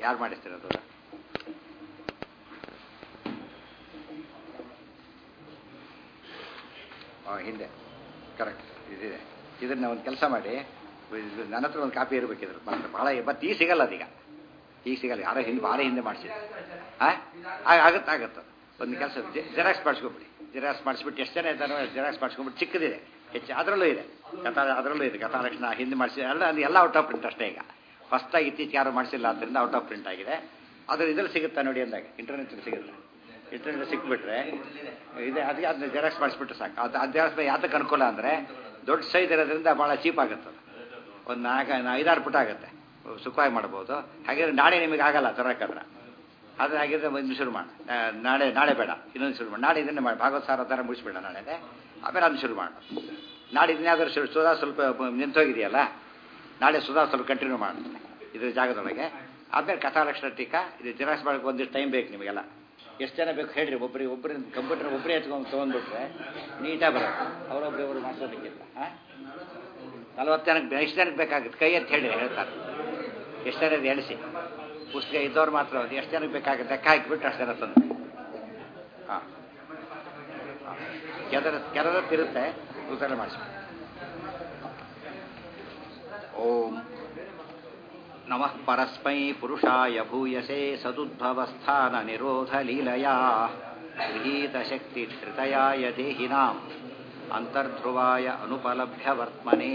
ಯಾರು ಮಾಡಿಸ್ತಿರೋದು ಹಾಂ ಹಿಂದೆ ಕರೆಕ್ಟ್ ಇದಿದೆ ಇದನ್ನ ಒಂದು ಕೆಲಸ ಮಾಡಿ ಇದು ನನ್ನ ಹತ್ರ ಒಂದು ಕಾಪಿ ಇರಬೇಕಿದ್ರು ಮಾತ್ರ ಭಾಳ ಮತ್ತೆ ಈಗ ಸಿಗಲ್ಲ ಅದೀಗ ಈಗ ಸಿಗಲ್ಲ ಯಾರೋ ಹಿಂದೆ ಭಾಳ ಹಿಂದೆ ಮಾಡಿಸಿದ್ರು ಹಾಂ ಆಗುತ್ತೆ ಆಗುತ್ತೆ ಒಂದು ಕೆಲಸ ಜೆರಾಕ್ಸ್ ಮಾಡಿಸ್ಕೊಬಿಡಿ ಜೆರಾಕ್ಸ್ ಮಾಡಿಸ್ಬಿಟ್ಟು ಎಷ್ಟು ಜನ ಇದ್ದಾರೋ ಜೆರಾಕ್ಸ್ ಮಾಡಿಸ್ಕೊಂಬಿಟ್ಟು ಚಿಕ್ಕದಿದೆ ಹೆಚ್ಚು ಅದರಲ್ಲೂ ಇದೆ ಕಥಾ ಅದರಲ್ಲೂ ಇದೆ ಕಥಾರಕ್ಷಣ ಹಿಂದೆ ಮಾಡಿಸಿ ಎಲ್ಲ ಅದು ಎಲ್ಲ ಔಟ್ ಆಫ್ ಪ್ರಿಂಟ್ ಅಷ್ಟೇ ಈಗ ಫಸ್ಟಾಗಿ ಇತ್ತೀಚೆಗೆ ಯಾರು ಮಾಡಿಸಿಲ್ಲ ಆದ್ದರಿಂದ ಔಟ್ ಆಫ್ ಪ್ರಿಂಟ್ ಆಗಿದೆ ಅದ್ರ ಇದ್ರಲ್ಲಿ ಸಿಗುತ್ತಾ ನೋಡಿ ಅಂದಾಗ ಇಂಟರ್ನೆಟ್ ಸಿಗುತ್ತೆ ಇಂಟರ್ನೆಟ್ ಸಿಕ್ಬಿಟ್ರೆ ಇದೆ ಅದಕ್ಕೆ ಅದನ್ನ ಜೆರಾಕ್ಸ್ ಮಾಡಿಸ್ಬಿಟ್ರೆ ಸಾಕು ಅದು ಅದು ಜೆರಾಕ್ಸ್ ಯಾತಕ್ಕೆ ಅನುಕೂಲ ಅಂದರೆ ದೊಡ್ಡ ಸೈಜ್ ಇರೋದ್ರಿಂದ ಭಾಳ ಚೀಪ್ ಆಗುತ್ತೆ ಅದು ಒಂದು ನಾಲ್ಕು ಐದಾರು ಪುಟ ಆಗುತ್ತೆ ಸುಖವಾಗಿ ಮಾಡ್ಬೋದು ಹಾಗಿದ್ರೆ ನಾಳೆ ನಿಮಗೆ ಆಗಲ್ಲ ತರೋಕ್ಕಾದ್ರೆ ಆದರೆ ಹಾಗಿದ್ರೆ ಒಂದು ಶುರು ಮಾಡಿ ನಾಳೆ ನಾಳೆ ಬೇಡ ಇನ್ನೊಂದು ಶುರು ಮಾಡಿ ನಾಳೆ ಇದನ್ನೇ ಮಾಡಿ ಭಾಗವತ್ ಸಾರ ಥರ ಮುಗಿಸ್ಬೇಡ ನಾಳೆನೆ ಆಮೇಲೆ ಅದನ್ನು ಶುರು ಮಾಡು ನಾಳೆ ಇದನ್ಯಾವ್ದಾದ್ರು ಶುರು ಸುಧಾ ಸ್ವಲ್ಪ ನಿಂತೋಗಿದೆಯಲ್ಲ ನಾಳೆ ಸುಧಾ ಸ್ವಲ್ಪ ಕಂಟಿನ್ಯೂ ಮಾಡ್ತೀನಿ ಇದ್ರ ಜಾಗದೊಳಗೆ ಆಮೇಲೆ ಕಥಾಲಕ್ಷಣ ಟೀಕಾ ಇದು ಜೆರಾಕ್ಸ್ ಮಾಡೋಕೆ ಒಂದಿಷ್ಟು ಟೈಮ್ ಬೇಕು ನಿಮಗೆಲ್ಲ ಎಷ್ಟು ಜನ ಬೇಕು ಹೇಳ್ರಿ ಒಬ್ಬರಿಗೆ ಒಬ್ಬರಿಂದ ಕಂಪ್ಯೂಟರ್ ಒಬ್ಬರೇ ಎತ್ಕೊಂಡು ತೊಗೊಂಡ್ಬಿಟ್ರೆ ನೀಟಾಗಿ ಬರೋದು ಅವರೊಬ್ರು ಇವರು ಮಾಡಿಸೋದಕ್ಕಿಲ್ಲ ಹಾಂ ನಲ್ವತ್ತು ಜನಕ್ಕೆ ಎಷ್ಟು ಜನಕ್ಕೆ ಬೇಕಾಗುತ್ತೆ ಕೈ ಅಂತ ಹೇಳಿ ಹೇಳ್ತಾರೆ ಎಷ್ಟು ಜನ ಎಣಿಸಿ ಪುಸ್ತಕ ಇದ್ದವ್ರು ಮಾತ್ರ ಅದು ಎಷ್ಟು ಜನಕ್ಕೆ ಬೇಕಾಗುತ್ತೆ ಲೆಕ್ಕ ಹಾಕಿಬಿಟ್ಟು ಅಷ್ಟು ಜನ ತಂದು ಹಾಂ ಕೆದರ ಕೆರದತ್ತಿರುತ್ತೆ ಉತ್ತರ ಮಾಡಿಸ್ಬೇಕು ಓಂ ನಮಃ ಪರಸ್ಮೈ ಪುರುಷಾಯ ಭೂಯಸೆ ಸದುದ್ಭवस्थಾನ ನಿರೋಧ ಲೀಲಯಾ ಗೃಹೀತಶಕ್ತಿ ಧೃತಯಾಯ ದೇಹಿನಾಂ ಅಂತರ್ಧ್ರುವಾಯ ಅನುಪಲಭ್ಯ ವರ್ತ್ಮನೆ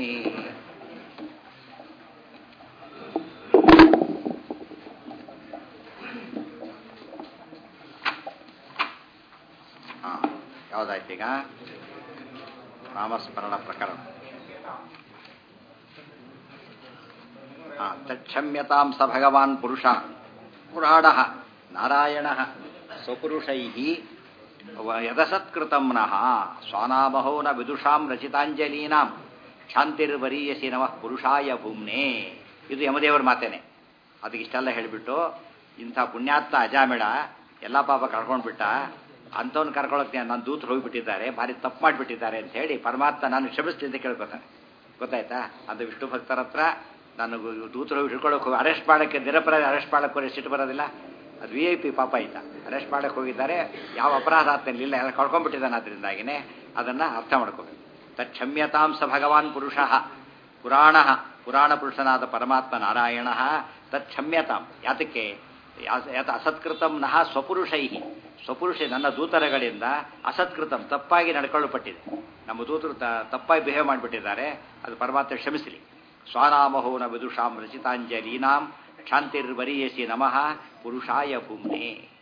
ಹಾಂ ಯಾವುದಾಯ್ತು ಈಗ ನಾಮಸ್ಮರಣ ಪ್ರಕರಣ ಹಾಂ ತಕ್ಷಮ್ಯತಾಂ ಸ ಭಗವಾನ್ ಪುರುಷ ಪುರಾಣ ನಾರಾಯಣ ಸ್ವಪುರುಷೈ ಯದಸತ್ಕೃತಂ ನಃ ಸ್ವಾನಾಮಹೋ ನ ವಿದುಷಾಂ ರಚಿತಾಂಜಲೀನಾಂ ಶಾಂತಿರ್ವರೀಯಸಿ ನಮಃ ಪುರುಷಾಯ ಭೂಮ್ನೆ ಇದು ಯಮದೇವರ ಮಾತೇನೆ ಅದಕ್ಕೆ ಇಷ್ಟೆಲ್ಲ ಹೇಳಿಬಿಟ್ಟು ಇಂಥ ಪುಣ್ಯಾತ್ಮ ಅಜಾಮಿಡ ಎಲ್ಲ ಪಾಪ ಕಳ್ಕೊಂಡ್ಬಿಟ್ಟ ಅಂಥವ್ನು ಕರ್ಕೊಳ್ಳೋಕೆ ನನ್ನ ದೂತರು ಹೋಗಿಬಿಟ್ಟಿದ್ದಾರೆ ಭಾರಿ ತಪ್ಪು ಮಾಡಿಬಿಟ್ಟಿದ್ದಾರೆ ಅಂತ ಹೇಳಿ ಪರಮಾತ್ಮ ನಾನು ಕ್ಷಮಿಸ್ತೀನಿ ಅಂತ ಕೇಳ್ಕೊತಾನೆ ಗೊತ್ತಾಯ್ತಾ ಅದು ವಿಷ್ಣು ಭಕ್ತರ ಹತ್ರ ನಾನು ದೂತರು ಹೋಗಿ ಹಿಡ್ಕೊಳ್ಳೋಕೆ ಹೋಗಿ ಅರೆಸ್ಟ್ ಮಾಡೋಕ್ಕೆ ನಿರಪರಾಧ ಅರೆಸ್ಟ್ ಮಾಡೋಕ್ಕೆ ಹೋಗಿ ಸಿಟ್ಟು ಬರೋದಿಲ್ಲ ಅದು ವಿ ಐ ಪಿ ಪಾಪ ಆಯ್ತಾ ಅರೆಸ್ಟ್ ಮಾಡೋಕ್ಕೆ ಹೋಗಿದ್ದಾರೆ ಯಾವ ಅಪರಾಧ ಆಗ್ತಿರಲಿಲ್ಲ ಎಲ್ಲ ಕಳ್ಕೊಂಡ್ಬಿಟ್ಟಿದ್ದಾನೆ ಅದರಿಂದಾಗಿನೇ ಅದನ್ನು ಅರ್ಥ ಮಾಡ್ಕೋಬೇಕು ತಕ್ಷಮ್ಯತಾಂಸ ಭಗವಾನ್ ಪುರುಷ ಪುರಾಣ ಪುರಾಣ ಪುರುಷನಾದ ಪರಮಾತ್ಮ ನಾರಾಯಣ ತಕ್ಷಮ್ಯತಾಂ ಯಾತಕ್ಕೆ ಯಾತ ಅಸತ್ಕೃತಂ ನಹ ಸ್ವಪುರುಷೈ ಸ್ವಪುರುಷ ನನ್ನ ದೂತರಗಳಿಂದ ಅಸತ್ಕೃತಂ ತಪ್ಪಾಗಿ ನಡ್ಕೊಳ್ಳಲ್ಪಟ್ಟಿದೆ ನಮ್ಮ ದೂತರು ತಪ್ಪಾಗಿ ಬಿಹೇವ್ ಮಾಡಿಬಿಟ್ಟಿದ್ದಾರೆ ಅದು ಪರಮಾತ್ಮ ಕ್ಷಮಿಸಲಿ ಸ್ವಾನಾಮಹೋನ ವಿದುಷಾಂ ರಚಿತಾಂಜಲೀನಾಂ ಶಾಂತಿರ್ವರಿಯಸಿ ನಮಃ ಪುರುಷಾಯ ಭೂಮ್ನೆ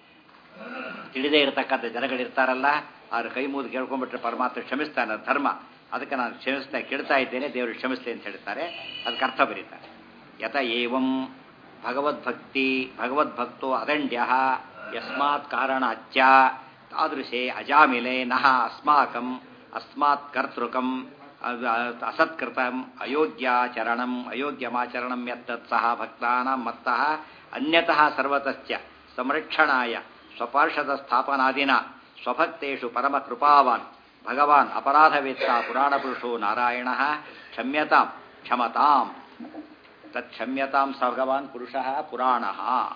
ತಿಳಿದೇ ಇರತಕ್ಕಂಥ ಜನಗಳಿರ್ತಾರಲ್ಲ ಅವ್ರ ಕೈ ಮುಗಿದು ಕೇಳ್ಕೊಂಡ್ಬಿಟ್ರೆ ಪರಮಾತ್ಮ ಕ್ಷಮಿಸ್ತಾನೆ ಧರ್ಮ ಅದಕ್ಕೆ ನಾನು ಕ್ಷಮಿಸ್ತಾ ಕೇಳ್ತಾ ಇದ್ದೇನೆ ದೇವರು ಕ್ಷಮಿಸ್ಲಿ ಅಂತ ಹೇಳ್ತಾರೆ ಅದಕ್ಕೆ ಅರ್ಥ ಬರೀತಾರೆ ಯತ ಏವಂ ಭಗವದ್ಭಕ್ತಿ ಭಗವದ್ಭಕ್ತೋ ಅದಂಡ್ಯ ಯಸ್ಮಾತ್ ಕಾರಣಾಚ್ಯ ತಾದೃಶೇ ಅಜಾಮಿಲೆ ನಹ ಅಸ್ಮಾಕಂ ಅಸ್ಮಾತ್ ಕರ್ತೃಕಂ ಅಸತ್ಕೃತಂ ಅಯೋಗ್ಯಾಚರಣಂ ಅಯೋಗ್ಯಮಾಚರಣಂ ಯತ್ತತ್ ಸಹ ಭಕ್ತಾನಾಂ ಮತ್ತಃ ಅನ್ಯತಃ ಸರ್ವತಶ್ಚ ಸಂರಕ್ಷಣಾಯ ಸ್ವಪಾರ್ಷದ ಸ್ಥಾಪನಾದಿನ ಸ್ವಭಕ್ತೇಷು ಪರಮಕೃಪಾವಾನ್ ಭಗವಾನ್ ಅಪರಾಧವೇತ್ತ ಪುರಾಣಪುರುಷೋ ನಾರಾಯಣ ಕ್ಷಮ್ಯತಾಂ ಕ್ಷಮತಾಂ ತತ್ಕ್ಷಮ್ಯತಾಂ ಸ ಭಗವಾನ್ ಪುರುಷ ಪುರಾಣ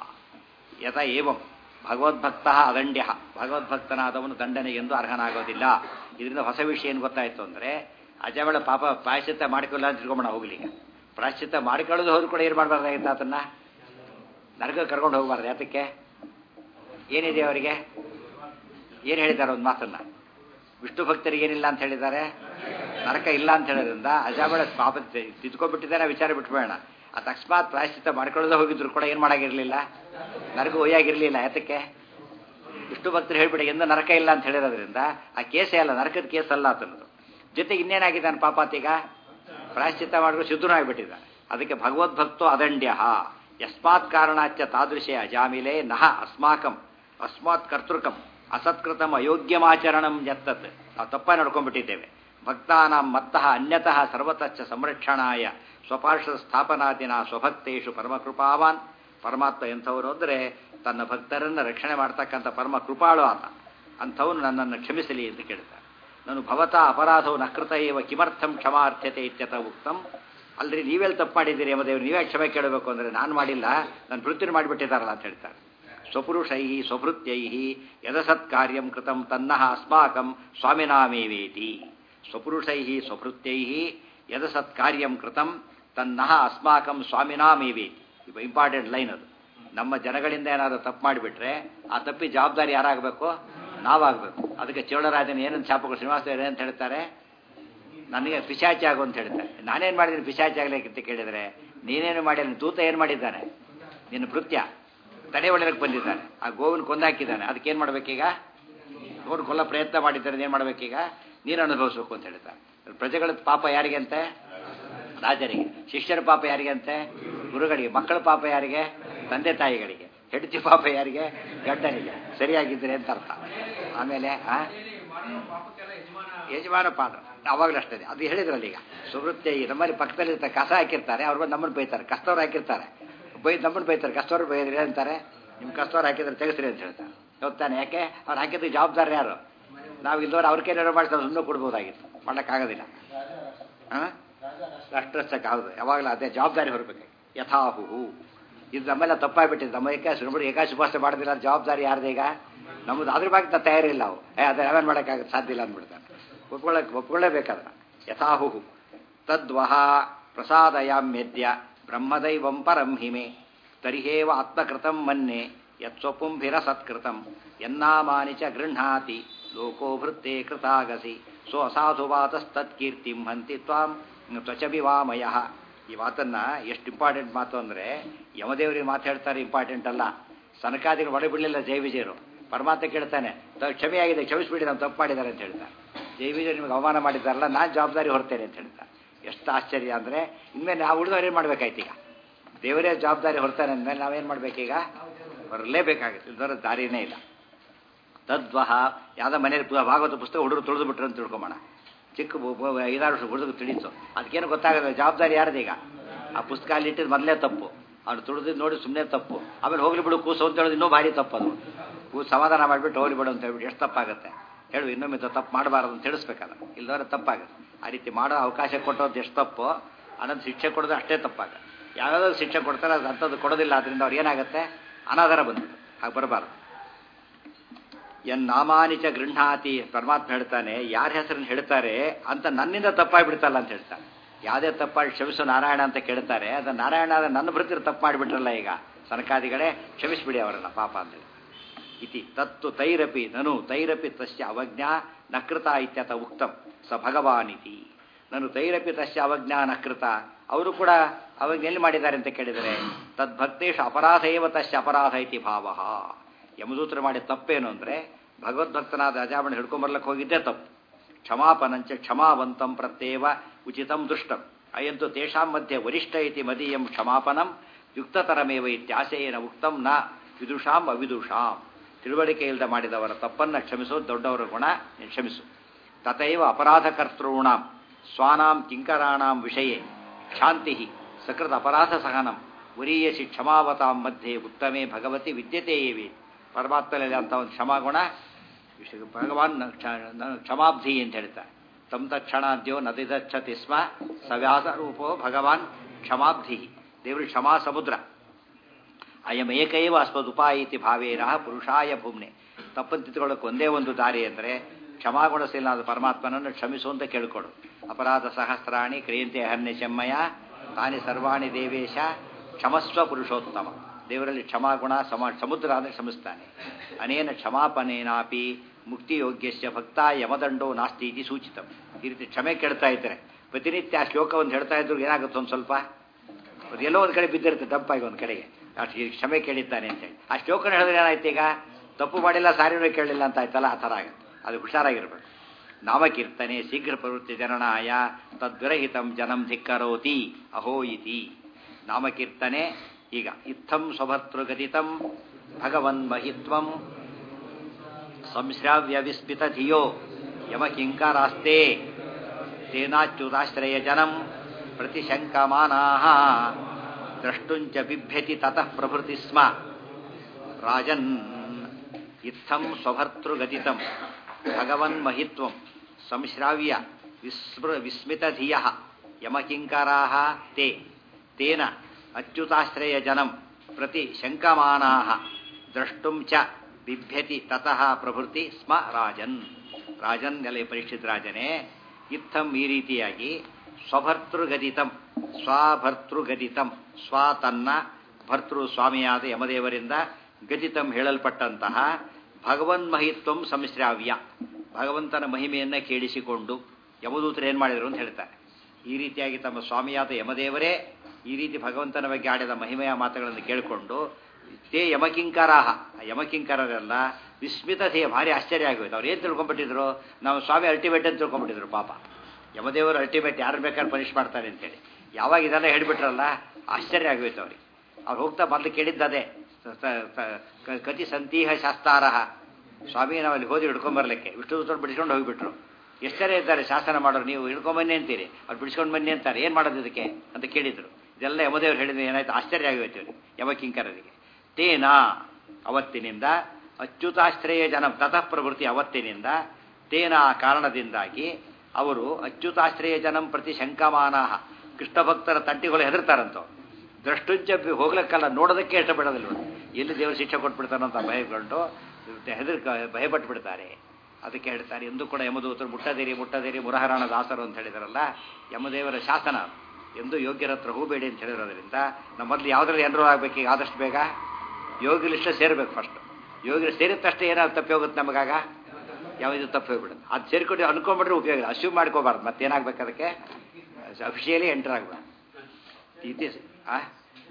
ಯತ ಏವಂ ಭಗವದ್ಭಕ್ತ ಅದಂಡ್ಯ ಭಗವದ್ಭಕ್ತನಾದವನು ದಂಡನೆಗೆಂದು ಅರ್ಹನಾಗೋದಿಲ್ಲ ಇದರಿಂದ ಹೊಸ ವಿಷಯ ಏನು ಗೊತ್ತಾಯಿತು ಅಂದರೆ ಅಜವಳ ಪಾಪ ಪ್ರಾಯಶ್ಚಿತ್ತ ಮಾಡಿಕೊಳ್ಳ ಅಂತ ತಿಳ್ಕೊಂಬೋಣ ಹೋಗ್ಲಿ ಈಗ ಪ್ರಾಯಶ್ಚಿತ್ತ ಮಾಡಿಕೊಳ್ಳೋದು ಹೋದ್ರು ಕೂಡ ಏನು ಮಾಡಬಾರ್ದಾಗಿತ್ತು ಅದನ್ನ ನರಕ ಕರ್ಕೊಂಡು ಹೋಗಬಾರ್ದು ಯಾತಕ್ಕೆ ಏನಿದೆ ಅವರಿಗೆ ಏನು ಹೇಳಿದ್ದಾರೆ ಒಂದು ಮಾತನ್ನ ವಿಷ್ಣು ಭಕ್ತರಿಗೆ ಏನಿಲ್ಲ ಅಂತ ಹೇಳಿದ್ದಾರೆ ನರಕ ಇಲ್ಲ ಅಂತ ಹೇಳೋದ್ರಿಂದ ಅಜಾಬಳ ಪಾಪ ತಿದ್ಕೊಂಡ್ಬಿಟ್ಟಿದ್ದಾರೆ ವಿಚಾರ ಬಿಟ್ಬೇಡ ಅದು ಅಕಸ್ಮಾತ್ ಪ್ರಾಯಶ್ಚಿತ್ತ ಮಾಡ್ಕೊಳ್ಳೋದೇ ಹೋಗಿದ್ರು ಕೂಡ ಏನು ಮಾಡಾಗಿರ್ಲಿಲ್ಲ ನರಕ ಒಯ್ಯಾಗಿರ್ಲಿಲ್ಲ ಯಾತಕ್ಕೆ ವಿಷ್ಣು ಭಕ್ತರು ಹೇಳ್ಬಿಡಿ ಎಂದು ನರಕ ಇಲ್ಲ ಅಂತ ಹೇಳಿರೋದ್ರಿಂದ ಆ ಕೇಸೇ ಅಲ್ಲ ನರಕದ ಕೇಸ್ ಅಲ್ಲ ಅಂತನ್ನೋದು ಜೊತೆಗೆ ಇನ್ನೇನಾಗಿದ್ದಾನೆ ಪಾಪಾತೀಗ ಪ್ರಾಯಶ್ಚಿತ್ತ ಮಾಡಿದ್ರು ಸಿದ್ಧನೂ ಆಗಿಬಿಟ್ಟಿದ್ದ ಅದಕ್ಕೆ ಭಗವದ್ಭಕ್ತೋ ಅದಂಡ್ಯ ಯಸ್ಮಾತ್ ಕಾರಣಾಚ್ಯ ತಾದೃಶೇ ಅಜಾಮಿಲೆ ನಹ ಅಸ್ಮಾಕಂ ಅಸ್ಮಾತ್ ಕರ್ತೃಕಂ ಅಸತ್ಕೃತಂ ಅಯೋಗ್ಯಮಾಚರಣಂ ಎತ್ತತ್ ನಾವು ತಪ್ಪಾಗಿ ನಡ್ಕೊಂಡ್ಬಿಟ್ಟಿದ್ದೇವೆ ಭಕ್ತಾನಾಂ ಮತ್ತಃ ಅನ್ಯತಃ ಸರ್ವತಶ್ಚ ಸಂರಕ್ಷಣಾಯ ಸ್ವಪಾರ್ಶ್ವದ ಸ್ಥಾಪನಾದಿನ ಸ್ವಭಕ್ತೇಶು ಪರಮಕೃಪಾವಾನ್ ಪರಮಾತ್ಮ ಎಂಥವರು ಅಂದರೆ ತನ್ನ ಭಕ್ತರನ್ನು ರಕ್ಷಣೆ ಮಾಡ್ತಕ್ಕಂಥ ಪರಮ ಕೃಪಾಳು ಆತ ಅಂಥವನು ನನ್ನನ್ನು ಕ್ಷಮಿಸಲಿ ಎಂದು ಕೇಳ್ತಾರೆ ನಾನು ಭವತಾ ಅಪರಾಧವು ನಕೃತ ಇವ ಕಿಮರ್ಥಂ ಕ್ಷಮಾರ್ಥ್ಯತೆ ಇತ್ಯತ ಉಕ್ತಂ ಅಲ್ರಿ ನೀವೆಲ್ಲಿ ತಪ್ಪು ಮಾಡಿದ್ದೀರಿ ಯಮದೇವರು ನೀವೇ ಕ್ಷಮೆ ಕೇಳಬೇಕು ಅಂದರೆ ನಾನು ಮಾಡಿಲ್ಲ ನನ್ನ ವೃತ್ತಿನ ಮಾಡಿಬಿಟ್ಟಿದ್ದಾರಲ್ಲ ಅಂತ ಹೇಳ್ತಾರೆ ಸ್ವಪುರುಷೈ ಸ್ವಭೃತ್ಯೈ ಯದಸತ್ಕಾರ್ಯಂ ಕೃತಂ ತನ್ನಃ ಅಸ್ಮಾಕಂ ಸ್ವಾಮಿನಾಮೇವೇತಿ ಸ್ವಪುರುಷೈ ಸ್ವಭೃತ್ಯೈ ಯದಸತ್ಕಾರ್ಯಂ ಕೃತಂ ತನ್ನಃ ಅಸ್ಮಾಕಂ ಸ್ವಾಮಿನಾಮೇವೇತಿ ಇದು ಇಂಪಾರ್ಟೆಂಟ್ ಲೈನ್ ಅದು ನಮ್ಮ ಜನಗಳಿಂದ ಏನಾದರೂ ತಪ್ಪು ಮಾಡಿಬಿಟ್ರೆ ಆ ತಪ್ಪಿ ಜವಾಬ್ದಾರಿ ಯಾರಾಗಬೇಕು ನಾವಾಗಬೇಕು ಅದಕ್ಕೆ ಚೋಳರಾಜನ ಏನಂತ ಶಾಪಗಳು ಶ್ರೀನಿವಾಸ ಏನಂತ ಹೇಳ್ತಾರೆ ನನಗೆ ಪಿಶಾಚಿ ಆಗು ಅಂತ ಹೇಳ್ತಾರೆ ನಾನೇನು ಮಾಡಿದ್ದೀನಿ ಪಿಶಾಚಿ ಆಗಲಿಕ್ಕೆ ಅಂತ ಕೇಳಿದರೆ ನೀನೇನು ಮಾಡಿಲ್ಲ ದೂತ ಏನು ಮಾಡಿದ್ದಾನೆ ನಿನ್ನ ಕೃತ್ಯ ತಡೆ ಹೊಡೆಯಕ್ಕೆ ಬಂದಿದ್ದಾನೆ ಆ ಗೋವಿನ ಕೊಂದಾಕಿದ್ದಾನೆ ಅದಕ್ಕೇನು ಮಾಡ್ಬೇಕೀಗ ಗೋವಿನ ಕೊಲ್ಲ ಪ್ರಯತ್ನ ಮಾಡಿದ್ದಾರೆ ಏನು ಮಾಡ್ಬೇಕೀಗ ನೀನು ಅನುಭವಿಸ್ಬೇಕು ಅಂತ ಹೇಳ್ತಾರೆ ಪ್ರಜೆಗಳ ಪಾಪ ಯಾರಿಗೆ ಅಂತೆ ರಾಜರಿಗೆ ಶಿಷ್ಯರ ಪಾಪ ಯಾರಿಗೆ ಅಂತೆ ಗುರುಗಳಿಗೆ ಮಕ್ಕಳ ಪಾಪ ಯಾರಿಗೆ ತಂದೆ ತಾಯಿಗಳಿಗೆ ಹೆಂಡತಿ ಪಾಪ ಯಾರಿಗೆ ಗಂಡನಿಗೆ ಸರಿಯಾಗಿದ್ರೆ ಅಂತ ಅರ್ಥ ಆಮೇಲೆ ಆ ಯಜಮಾನ ಪಾತ್ರ ಅವಾಗಲೂ ಅಷ್ಟೇ ಅದು ಹೇಳಿದ್ರಲ್ಲ ಈಗ ಸುವೃತ್ತಿ ನಮ್ಮಲ್ಲಿ ಪಕ್ಕದಲ್ಲಿ ಇರ್ತಾರೆ ಕಸ ಹಾಕಿರ್ತಾರೆ ಅವ್ರು ಬಂದು ನಮ್ಮನ್ನು ಬೈತಾರೆ ಕಸ್ತವ್ರು ಹಾಕಿರ್ತಾರೆ ಬೈ ನಮ್ಮನ್ನು ಬೈತಾರೆ ಕಸ್ತವ್ರು ಬೈದ್ರಿ ಅಂತಾರೆ ನಿಮ್ಮ ಕಸ್ತವ್ರು ಹಾಕಿದ್ರೆ ತೆಗೆಸ್ರಿ ಅಂತ ಹೇಳ್ತಾರೆ ಗೊತ್ತಾನೆ ಯಾಕೆ ಅವ್ರು ಹಾಕಿದ್ರೆ ಜವಾಬ್ದಾರಿ ಯಾರು ನಾವು ಇಲ್ಲದವ್ರು ಅವ್ರ ಕೈಲಿ ಮಾಡ್ತಾರೆ ಸುಮ್ಮನೆ ಕೊಡ್ಬೋದಾಗಿತ್ತು ಮಾಡೋಕ್ಕಾಗೋದಿಲ್ಲ ಹಾಂ ರಾಷ್ಟ್ರಸ್ಥಕ್ಕೆ ಹೌದು ಯಾವಾಗಲೂ ಅದೇ ಜವಾಬ್ದಾರಿ ಹೊರಬೇಕು ಯಥಾಹು ಇದು ನಮ್ಮೆಲ್ಲ ತಪ್ಪಾಗ್ಬಿಟ್ಟಿದೆ ನಮ್ಮ ಏಕಾಶ ನೋಡಿ ಏಕಾಶ ಉಪವಾಸ ಮಾಡೋದಿಲ್ಲ ಜವಾಬ್ದಾರಿ ಯಾರ್ದು ಈಗ ನಮ್ಮದು ಅದ್ರ ಬಗ್ಗೆ ತಯಾರಿಲ್ಲ ಅವು ಏ ಅದು ನಾವೇನು ಮಾಡೋಕ್ಕಾಗತ್ತೆ ಸಾಧ್ಯ ಇಲ್ಲ ಅಂದ್ಬಿಡ್ತಾನೆ ಒಪ್ಕೊಳ್ಳೋಕೆ ಒಪ್ಕೊಳ್ಳೇಬೇಕಾದ್ರೆ ಯಥಾಹು ತದ್ವಹ ಪ್ರಸಾದಯಾಮ್ಯದ್ಯ ಬ್ರಹ್ಮದೈವಂ ಪರಂ ಹಿಮೆ ತರಿಹೇವ ಆತ್ಮಕೃತಂ ಮನ್ನೆ ಯತ್ಸ್ವಪುಂಭಿರ ಸತ್ಕೃತಂ ಯನ್ನಾಮಾನಿ ಚ ಗೃಹ್ಣಾತಿ ಲೋಕೋ ಭೃತ್ತೆ ಕೃತಾಗಸಿ ಸೊ ಅಸಾಧುವಾತಸ್ತತ್ಕೀರ್ತಿಂ ಹಂತಿ ತ್ವಾಂ ತ್ವಚಭಿವಾಮಯ ಈ ಮಾತನ್ನ ಎಷ್ಟು ಇಂಪಾರ್ಟೆಂಟ್ ಮಾತು ಅಂದರೆ ಯಮದೇವರಿಗೆ ಮಾತು ಹೇಳ್ತಾರೆ ಇಂಪಾರ್ಟೆಂಟ್ ಅಲ್ಲ ಸನಕಾದಿಗಳು ಒಡೆ ಬಿಡಲಿಲ್ಲ ಜೈ ವಿಜಯರು ಪರಮಾತ್ಮ ಕೇಳ್ತಾನೆ ತ- ಕ್ಷಮೆಯಾಗಿದೆ ಕ್ಷಮಿಸ್ಬಿಡಿ ನಾವು ತಪ್ಪು ಮಾಡಿದ್ದಾರೆ ಅಂತ ಹೇಳ್ತಾರೆ ಜೈ ವಿಜಯರು ನಿಮಗೆ ಅವಮಾನ ಮಾಡಿದ್ದಾರಲ್ಲ ನಾನು ಜವಾಬ್ದಾರಿ ಹೊರ್ತೇನೆ ಅಂತ ಹೇಳ್ತಾರೆ ಎಷ್ಟು ಆಶ್ಚರ್ಯ ಅಂದರೆ ಇನ್ಮೇಲೆ ನಾವು ಉಳಿದವ್ರು ಏನು ಮಾಡ್ಬೇಕಾಯ್ತು ಈಗ ದೇವರೇ ಜವಾಬ್ದಾರಿ ಹೊರ್ತಾನೆ ಅಂದಮೇಲೆ ನಾವೇನು ಮಾಡಬೇಕೀಗ ಬರಲೇಬೇಕಾಗುತ್ತೆ ಇಲ್ದರ ದಾರಿನೇ ಇಲ್ಲ ತದ್ವಹ ಯಾವುದೋ ಮನೇಲಿ ಪು- ಭಾಗವತ ಪುಸ್ತಕ ಹುಡುಗರು ತುಳಿದು ಬಿಟ್ರು ಅಂತ ತಿಳ್ಕೊಂಬೋಣ ಚಿಕ್ಕ ಬು- ಬು- ಐದಾರು ವರ್ಷ ಹುಡುಗ ತಿಳಿತು ಅದಕ್ಕೇನು ಗೊತ್ತಾಗಲ್ಲ ಜವಾಬ್ದಾರಿ ಯಾರ್ದೀಗ ಆ ಪುಸ್ತಕ ಅಲ್ಲಿ ಇಟ್ಟಿದ್ದು ಮೊದಲೇ ತಪ್ಪು ಅವ್ನು ತುಳಿದಿದ್ದು ನೋಡಿ ಸುಮ್ಮನೆ ತಪ್ಪು ಆಮೇಲೆ ಹೋಗ್ಲಿ ಬಿಡು ಕೂಸು ಅಂತ ಹೇಳೋದು ಇನ್ನೂ ಭಾರಿ ತಪ್ಪು ಅದು ಕೂಸು ಸಮಾಧಾನ ಮಾಡಿಬಿಟ್ಟು ಹೋಗ್ಲಿ ಬಿಡು ಅಂತ ಹೇಳ್ಬಿಟ್ಟು ಎಷ್ಟು ತಪ್ಪಾಗುತ್ತೆ ಹೇಳು ಇನ್ನೊಮ್ಮೆ ಇಂಥ ತಪ್ಪು ಮಾಡಬಾರದು ಅಂತ ತಿಳಿಸ್ಬೇಕಲ್ಲ ಇಲ್ದವ್ರೆ ತಪ್ಪಾಗುತ್ತೆ ಆ ರೀತಿ ಮಾಡೋ ಅವಕಾಶ ಕೊಟ್ಟೋದು ಎಷ್ಟು ತಪ್ಪು ಅನ್ನೋದು ಶಿಕ್ಷೆ ಕೊಡೋದು ಅಷ್ಟೇ ತಪ್ಪಾಗುತ್ತೆ ಯಾವ್ಯಾವ್ದು ಶಿಕ್ಷೆ ಕೊಡ್ತಾರೆ ಅದು ಅಂಥದ್ದು ಕೊಡೋದಿಲ್ಲ ಅದರಿಂದ ಅವ್ರು ಏನಾಗುತ್ತೆ ಅನಾಧಾರ ಬಂದ್ಬಿಟ್ಟು ಹಾಗೆ ಬರಬಾರ್ದು ಎನ್ ನಾಮಾನಿಚ ಗೃಹಾತಿ ಪರಮಾತ್ಮ ಹೇಳ್ತಾನೆ ಯಾರ ಹೆಸರನ್ನು ಹೇಳ್ತಾರೆ ಅಂತ ನನ್ನಿಂದ ತಪ್ಪಾಗ್ಬಿಡ್ತಲ್ಲ ಅಂತ ಹೇಳ್ತಾನೆ ಯಾವುದೇ ತಪ್ಪಾಗಿ ಕ್ಷಮಿಸು ನಾರಾಯಣ ಅಂತ ಕೇಳ್ತಾರೆ ಅದು ನಾರಾಯಣ ಆದ್ರೆ ನನ್ನ ಭೃತ್ಯರು ತಪ್ಪು ಮಾಡಿಬಿಟ್ರಲ್ಲ ಈಗ ಸನಕಾದಿಗಳೇ ಕ್ಷಮಿಸ್ಬಿಡಿ ಅವರನ್ನ ಪಾಪ ಅಂತೇಳಿ ಇತಿ ತತ್ತು ತೈರಪಿ ನನು ತೈರಪಿ ತಸ್ಯ ಅವಜ್ಞಾ ನಕೃತ ಇತ್ಯತ ಉಕ್ತಂ ಸ ಭಗವಾನಿತಿ ನಾನು ತೈರಪಿ ತಸ್ಯ ಅವಜ್ಞಾ ನಕೃತ ಅವರು ಕೂಡ ಅವಾಗ ಎಲ್ಲಿ ಮಾಡಿದ್ದಾರೆ ಅಂತ ಕೇಳಿದರೆ ತದ್ಭಕ್ತೇಶು ಅಪರಾಧ ಏವ ತಸ್ಯ ಅಪರಾಧ ಇತಿ ಭಾವ ಯಮದೂತರು ಮಾಡಿದ ತಪ್ಪೇನು ಅಂದರೆ ಭಗವದ್ಭಕ್ತನಾದ ಅಜಾಮಣ ಹಿಡ್ಕೊಂಬರ್ಲಕ್ಕೆ ಹೋಗಿದ್ದೇ ತಪ್ಪು ಕ್ಷಮಾಪನಂಚ ಕ್ಷಮಾವಂತಂ ಪ್ರತ್ಯೇವ ಉಚಿತಂ ದುಷ್ಟಂ ಅಯಂತು ತೇಷಾಂ ಮಧ್ಯೆ ವರಿಷ್ಠ ಇತಿ ಮದೀಯಂ ಕ್ಷಮಾಪನಂ ಯುಕ್ತತರಮೇವ ಇತ್ಯಾಶಯೇನ ಉಕ್ತಂ ನ ವಿದುಷಾಂ ಅವಿದುಷಾಂ ತಿಳುವಳಿಕೆ ಇಲ್ಲದೆ ಮಾಡಿದವರ ತಪ್ಪನ್ನು ಕ್ಷಮಿಸೋದು ದೊಡ್ಡವರ ಗುಣ ನೀನು ಕ್ಷಮಿಸು ತಥೈವ ಅಪರಾಧಕರ್ತॄಣಾಂ ಸ್ವಾನಾಂ ಕಿಂಕರಾಣಾಂ ವಿಷಯೇ ಕ್ಷಾಂತಿ ಸಕೃತ ಅಪರಾಧ ಸಹನಂ ವರೀಯಸಿ ಕ್ಷಮಾವತಾಂ ಮಧ್ಯೆ ಉತ್ತಮೇ ಭಗವತಿ ವಿದ್ಯತೆ ಏವಿ ಪರಮಾತ್ಮನಲ್ಲಿ ಅಂತ ಒಂದು ಕ್ಷಮಾಗುಣ ವಿಷಯ ಭಗವಾನ್ ನ- ಕ್ಷ- ನ- ಕ್ಷಮಾಬ್ಧಿ ಅಂತ ಹೇಳ್ತಾರೆ ತಮ್ ತಕ್ಷಣಾದ್ಯೋ ನದಿದಚ್ಚತಿ ಸ್ಮ ಸವ್ಯಾಸ ರೂಪೋ ಭಗವಾನ್ ಕ್ಷಮಾಬ್ಧಿ ದೇವರು ಕ್ಷಮಾ ಸಮುದ್ರ ಅಯಂ ಏಕೈವ ಅಸ್ಮದುಪಾಯ ಇತಿ ಭಾವೇನ ಪುರುಷಾಯ ಭೂಮ್ನೆ ತಪ್ಪನ್ನು ತಿದ್ದುಕೊಳ್ಳೋಕೆ ಒಂದೇ ಒಂದು ದಾರಿ ಅಂದರೆ ಕ್ಷಮಾಗುಣಶೀಲನಾದ ಪರಮಾತ್ಮನನ್ನು ಕ್ಷಮಿಸು ಅಂತ ಕೇಳಿಕೊಡು ಅಪರಾಧ ಸಹಸ್ರಾಣಿ ಕ್ರಿಯಂತೆ ಹನ್ಯ ಶಮ್ಮಯ ತಾನಿ ಸರ್ವಾಣಿ ದೇವೇಶ ಕ್ಷಮಸ್ವ ಪುರುಷೋತ್ತಮ ದೇವರಲ್ಲಿ ಕ್ಷಮಾಗುಣ ಸಮ ಸಮುದ್ರ ಅಂದರೆ ಕ್ಷಮಿಸ್ತಾನೆ ಅನೇನ ಕ್ಷಮಾಪನೇನಾಪಿ ಮುಕ್ತಿಯೋಗ್ಯಸ್ಯ ಭಕ್ತ ಯಮದಂಡೋ ನಾಸ್ತಿ ಇತಿ ಸೂಚಿತಂ ಈ ರೀತಿ ಕ್ಷಮೆ ಕೇಳ್ತಾ ಇದ್ದಾರೆ ಪ್ರತಿನಿತ್ಯ ಆ ಶ್ಲೋಕವನ್ನು ಹೇಳ್ತಾ ಇದ್ರು ಏನಾಗುತ್ತೆ ಒಂದು ಸ್ವಲ್ಪ ಅದು ಎಲ್ಲೋ ಒಂದು ಕಡೆ ಬಿದ್ದಿರುತ್ತೆ ದಪ್ಪಾಗಿ ಒಂದು ಕಡೆಗೆ ಅಷ್ಟು ಈ ಕ್ಷಮೆ ಕೇಳಿದ್ದಾನೆ ಅಂತೇಳಿ ಆ ಶ್ಲೋಕನ ಹೇಳಿದ್ರೆ ಏನಾಯ್ತು ಈಗ ತಪ್ಪು ಮಾಡಿಲ್ಲ ಸಾರಿನೂ ಕೇಳಲಿಲ್ಲ ಅಂತ ಆಯ್ತಲ್ಲ ಆ ಥರ ಆಗುತ್ತೆ ಅದು ಹುಷಾರಾಗಿರ್ಬೇಕು ನಾಮಕೀರ್ತನೆ ಶೀಘ್ರ ಪ್ರವೃತ್ತಿ ಜನನಾಯ ತದ್ವಿರಹಿತಂ ಜನಂ ಧಿಕ್ಕರೋತಿ ಅಹೋ ಇತಿ ನಾಮಕೀರ್ತನೆ ಈಗ ಇತ್ತಂ ಸ್ವಭರ್ತೃಗದಿತಂ ಭಗವನ್ ಮಹಿತ್ವಂ ಸಂಶ್ರಾವ್ಯ ವಿಸ್ಮಿತ ಧಿಯೋ ಯಮಕಿಂಕರಾಸ್ತೆ ತೇನಾಚ್ಯುತಾಶ್ರಯ ಜನಂ ಪ್ರತಿಶಂಕಮಾನಾ ದ್ರಷ್ಟುಂಚ ಬಿಭ್ಯತಿ ತತಃ ಪ್ರಭೃತಿ ಸ್ಮ ರಾಜನ್ ಇತ್ತಂ ಸ್ವಭರ್ತೃಗದಿತಂ ಭಗವನ್ಮಹಿತ್ವಂ ಸಂಶ್ರಾವ್ಯ ವಿಸ್ಮೃ ವಿಸ್ಮಿತಧಿಯ ಯಮಕಿಂಕರಾ ತೇ ತೇನ ಅಚ್ಯುತಾಶ್ರಯ ಜನಂ ಪ್ರತಿ ಶಂಕಮಾನಾ ದ್ರಷ್ಟುಂ ಚ ಬಿಭ್ಯತಿ ತತಃ ಪ್ರಭೃತಿ ಸ್ಮ ರಾಜನ್ ರಾಜನ್ ಎಲೆ ಪರೀಕ್ಷಿತ್ ರಾಜನೇ ಇತ್ತಂ ಈ ರೀತಿಯಾಗಿ ಸ್ವಭರ್ತೃಗದಿತಂ ಸ್ವಭರ್ತೃಗದಿತಂ ಸ್ವ ತನ್ನ ಭರ್ತೃ ಸ್ವಾಮಿಯಾದ ಯಮದೇವರಿಂದ ಗದಿತಂ ಹೇಳಲ್ಪಟ್ಟಂತಹ ಭಗವನ್ಮಹಿತ್ವಂ ಸಂಶ್ರಾವ್ಯ ಭಗವಂತನ ಮಹಿಮೆಯನ್ನು ಕೇಳಿಸಿಕೊಂಡು ಯಮದೂತರು ಏನು ಮಾಡಿದರು ಅಂತ ಹೇಳ್ತಾರೆ ಈ ರೀತಿಯಾಗಿ ತಮ್ಮ ಸ್ವಾಮಿಯಾದ ಯಮದೇವರೇ ಈ ರೀತಿ ಭಗವಂತನ ಬಗ್ಗೆ ಆಡಿದ ಮಹಿಮೆಯ ಮಾತುಗಳನ್ನು ಕೇಳಿಕೊಂಡು ತೇ ಯಮಕಿಂಕರಾಹ ಯಮಕಿಂಕರರೆಲ್ಲ ವಿಸ್ಮಿತ ಥೇ ಭಾರಿ ಆಶ್ಚರ್ಯ ಆಗೋಯ್ತು ಅವ್ರು ಏನು ತಿಳ್ಕೊಂಡ್ಬಿಟ್ಟಿದ್ರು ನಾವು ಸ್ವಾಮಿ ಅಲ್ಟಿಮೇಟ್ ಅಂತ ತಿಳ್ಕೊಂಡ್ಬಿಟ್ಟಿದ್ರು ಪಾಪ ಯಮದೇವರು ಅಲ್ಟಿಮೇಟ್ ಯಾರು ಬೇಕಾದ್ರೆ ಪನಿಷ್ ಮಾಡ್ತಾರೆ ಅಂತೇಳಿ ಯಾವಾಗ ಇದೆಲ್ಲ ಹೇಳಿಬಿಟ್ರಲ್ಲ ಆಶ್ಚರ್ಯ ಆಗೋಯ್ತು ಅವ್ರಿಗೆ ಅವ್ರು ಹೋಗ್ತಾ ಮೊದಲು ಕೇಳಿದ್ದದೇ ಕತಿ ಸಂತೀಹ ಶಾಸ್ತಾರಹ ಸ್ವಾಮಿ ನಾವು ಅಲ್ಲಿ ಹೋಗಿ ಹಿಡ್ಕೊಂಬರ್ಲಿಕ್ಕೆ ವಿಷ್ಣು ದೂತರು ಬಿಡಿಸ್ಕೊಂಡು ಹೋಗಿಬಿಟ್ರು ಎಷ್ಟು ಜನ ಇದ್ದಾರೆ ಶಾಸನ ಮಾಡೋರು ನೀವು ಹಿಡ್ಕೊಂಬನ್ನಿ ಅಂತೀರಿ ಅವ್ರು ಬಿಡಿಸ್ಕೊಂಡು ಬನ್ನಿ ಅಂತಾರೆ ಏನು ಮಾಡೋದು ಇದಕ್ಕೆ ಅಂತ ಕೇಳಿದ್ರು ಇದೆಲ್ಲ ಯಮದೇವರು ಹೇಳಿದ್ರೆ ಏನಾಯ್ತು ಆಶ್ಚರ್ಯ ಆಗೋಯ್ತು ಇವ್ರಿಗೆ ಯಮಕಿಂಕರರಿಗೆ ತೇನಾ ಅವತ್ತಿನಿಂದ ಅಚ್ಯುತಾಶ್ರಯ ಜನ ತತಃ ಪ್ರವೃತ್ತಿ ಅವತ್ತಿನಿಂದ ತೇನ ಕಾರಣದಿಂದಾಗಿ ಅವರು ಅಚ್ಯುತಾಶ್ರಯ ಜನಂ ಪ್ರತಿ ಶಂಕಮಾನ ಕೃಷ್ಣ ಭಕ್ತರ ತಂಟಿಗಳು ಹೆದರ್ತಾರಂತವ್ರು ದ್ರಷ್ಟುಂಚ ಹೋಗ್ಲಿಕ್ಕಲ್ಲ ನೋಡೋದಕ್ಕೆ ಇಷ್ಟಪಡೋದಿಲ್ಲ ಎಲ್ಲಿ ದೇವರು ಶಿಕ್ಷೆ ಕೊಟ್ಬಿಡ್ತಾನೋ ಅಂತ ಭಯಗೊಂಡು ಹೆದರ್ ಭಯಪಟ್ಟು ಬಿಡ್ತಾರೆ ಅದಕ್ಕೆ ಹೇಳ್ತಾರೆ ಎಂದು ಕೂಡ ಯಮದೂತರು ಮುಟ್ಟದೇರಿ ಮುಟ್ಟದೇರಿ ಮುರಹರಾಣ ದಾಸರು ಅಂತ ಹೇಳಿದಾರಲ್ಲ ಯಮದೇವರ ಶಾಸನ ಎಂದು ಯೋಗ್ಯರ ಹತ್ರ ಹೋಗಬೇಡಿ ಅಂತ ಹೇಳಿರೋದ್ರಿಂದ ನಮ್ಮ ಮೊದಲು ಯಾವುದ್ರಲ್ಲಿ ಎನ್ರೋಲ್ ಆಗಬೇಕು ಈಗ ಆದಷ್ಟು ಬೇಗ ಯೋಗಿ ಲಿಸ್ಟ್ ಸೇರ್ಬೇಕು ಫಸ್ಟ್ ಯೋಗಿ ಸೇರಿದ ತಕ್ಷಣ ಏನಾದ್ರು ತಪ್ಪಿ ಹೋಗುತ್ತೆ ನಮಗಾಗ ಯಾವುದು ತಪ್ಪಿ ಹೋಗ್ಬಿಡುತ್ತೆ ಅದು ಸೇರ್ಕೊಂಡು ಅನ್ಕೊಂಡ್ಬಿಟ್ರೆ ಉಪಯೋಗ ಇಲ್ಲ ಅಶ್ಯೂಮ್ ಮಾಡ್ಕೋಬಾರ್ದು ಮತ್ತೇನಾಗ್ಬೇಕು ಅದಕ್ಕೆ ಅಫಿಷಿಯಲಿ ಎಂಟರ್ ಆಗ್ಬಾರ್ದು ಇತಿ ಆ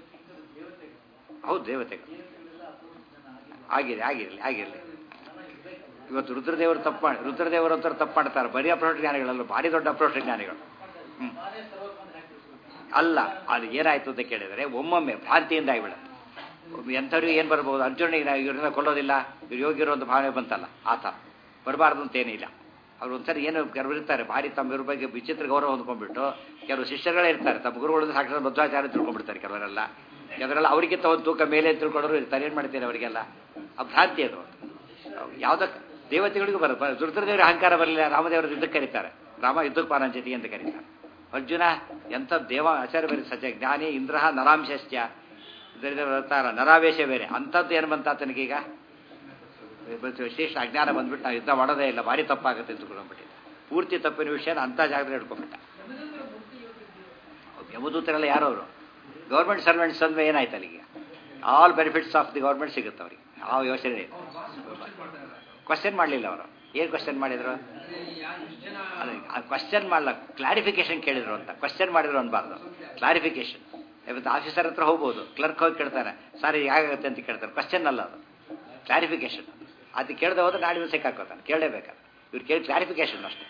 ಹೌದು ದೇವತೆಗಳು ಆಗಿದೆ ಆಗಿರಲಿ ಆಗಿರಲಿ ಇವತ್ತು ರುದ್ರದೇವರು ತಪ್ಪು ಮಾಡಿ ರುದ್ರದೇವರು ಅಂತಾರೆ ತಪ್ಪು ಮಾಡ್ತಾರೆ ಬರೀ ಅಪ್ರೋಷ್ ಜ್ಞಾನಿಗಳಲ್ಲ ಭಾರಿ ದೊಡ್ಡ ಅಪ್ರೋಷ್ ಜ್ಞಾನಿಗಳು ಹ್ಞೂ ಅಲ್ಲ ಅದು ಏನಾಯ್ತು ಅಂತ ಕೇಳಿದರೆ ಒಮ್ಮೊಮ್ಮೆ ಭ್ರಾಂತಿಯಿಂದ ಆಗಿಬಿಡುತ್ತೆ ಎಂಥವ್ರಿಗೆ ಏನು ಬರ್ಬೋದು ಅರ್ಜುನಿಗೆ ಇವ್ರನ್ನ ಕೊಲ್ಲೋದಿಲ್ಲ ಇವ್ರು ಯೋಗಿರೋ ಒಂದು ಭಾವನೆ ಬಂತಲ್ಲ ಆತ ಬರಬಾರ್ದು ಅಂತ ಏನಿಲ್ಲ ಅವ್ರು ಒಂದ್ಸರಿ ಏನು ಕೆಲವರು ಇರ್ತಾರೆ ಭಾರಿ ತಮ್ಮ ಇವ್ರ ಬಗ್ಗೆ ವಿಚಿತ್ರ ಗೌರವ ಹೊಂದ್ಕೊಂಡ್ಬಿಟ್ಟು ಕೆಲವು ಶಿಷ್ಯರುಗಳೇ ಇರ್ತಾರೆ ತಮ್ಮ ಗುರುಗಳು ಸಾಕ್ಷಾತ್ ಮಧ್ವಾಚಾರ್ಯ ತಿಳ್ಕೊಂಡ್ಬಿಡ್ತಾರೆ ಕೆಲವರೆಲ್ಲ ಕೆಲವರೆಲ್ಲ ಅವರಿಗಿಂತ ಒಂದು ತೂಕ ಮೇಲೆ ತಿಳ್ಕೊಂಡವರು ಇರ್ತಾರೆ ಏನು ಮಾಡ್ತೀರಿ ಅವರಿಗೆಲ್ಲ ಆ ಭ್ರಾಂತಿ ಅದು ಯಾವುದಕ್ಕೆ ದೇವತೆಗಳಿಗೂ ಬರ ದುರ್ಗದೇವರ ಅಹಂಕಾರ ಬರಲಿಲ್ಲ ರಾಮದೇವರು ಯುದ್ಧಕ್ಕೆ ಕರೀತಾರೆ ರಾಮ ಯುದ್ಧಕ್ಕೆ ಪಾರಂಚತಿ ಅಂತ ಕರೀತಾರೆ ಅರ್ಜುನ ಎಂಥ ದೇವ ಆಚಾರ್ಯ ಬೇರೆ ಸತ್ಯ ಜ್ಞಾನಿ ಇಂದ್ರ ನರಾಂಶಶ್ಚ ಇದರಿಂದ ಬರ್ತಾರ ನರಾವೇಶ ಬೇರೆ ಅಂಥದ್ದು ಏನು ಬಂತ ಆತನಿಗೀಗ ವಿಶೇಷ ಅಜ್ಞಾನ ಬಂದ್ಬಿಟ್ಟು ನಾವು ಯುದ್ಧ ಮಾಡೋದೇ ಇಲ್ಲ ಭಾರಿ ತಪ್ಪಾಗುತ್ತೆ ಅಂತ ತಿಳ್ಕೊಂಡ್ಬಿಟ್ಟಿದ್ದ ಪೂರ್ತಿ ತಪ್ಪಿನ ವಿಷಯನ ಅಂಥ ಜಾಗದಲ್ಲಿ ಹಿಡ್ಕೊಂಡ್ಬಿಟ್ಟ ಯಮದೂತರೆಲ್ಲ ಯಾರು ಅವರು ಗೌರ್ಮೆಂಟ್ ಸರ್ವೆಂಟ್ಸ್ ಅಂದ್ರೆ ಏನಾಯ್ತು ಅಲ್ಲಿಗೆ all benefits of the government ಸಿಗುತ್ತೆ ಅವ್ರಿಗೆ ಯಾವ ಯೋಚನೆ ಇಲ್ಲ ಕ್ವಶನ್ ಮಾಡಲಿಲ್ಲ ಅವರು ಏನು ಕ್ವಶನ್ ಮಾಡಿದ್ರು ಅದೇ ಆ ಕ್ವಶನ್ ಮಾಡಲ್ಲ ಕ್ಲಾರಿಫಿಕೇಶನ್ ಕೇಳಿದ್ರು ಅಂತ ಕ್ವಶನ್ ಮಾಡಿದ್ರು ಅನ್ಬಾರ್ದು ಕ್ಲಾರಿಫಿಕೇಶನ್ ಇವತ್ತು ಆಫೀಸರ್ ಹತ್ರ ಹೋಗ್ಬೋದು ಕ್ಲರ್ಕ್ ಹೋಗಿ ಕೇಳ್ತಾನೆ ಸರ್ ಹೇಗಾಗುತ್ತೆ ಅಂತ ಕೇಳ್ತಾರೆ ಕ್ವಶನ್ ಅಲ್ಲ ಅದು ಕ್ಲಾರಿಫಿಕೇಶನ್ ಅದು ಕೇಳದೆ ಹೋದ್ರೆ ನಾಳೆ ದಿವಸ ಸಿಕ್ಕಾಕೋತಾನೆ ಕೇಳಲೇಬೇಕಾದ್ರೆ ಇವ್ರು ಕೇಳಿ ಕ್ಲಾರಿಫಿಕೇಶನ್ ಅಷ್ಟೇ